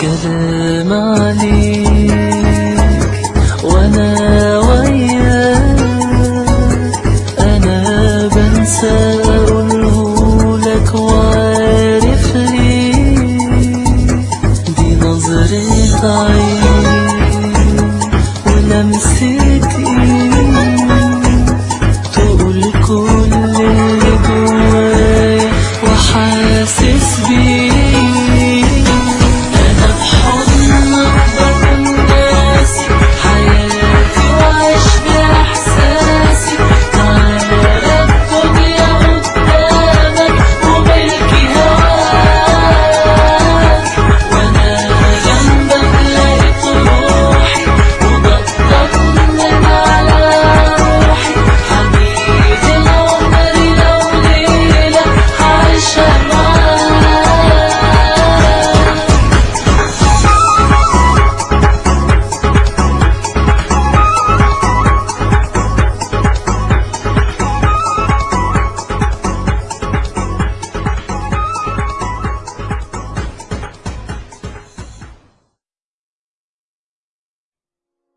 كلام عليك وانا وياك انا بنسى اقوله لك وعارف ليه دي نظرة عين ولمسة ايد تقول كل اللي جوايا وحاسس بيه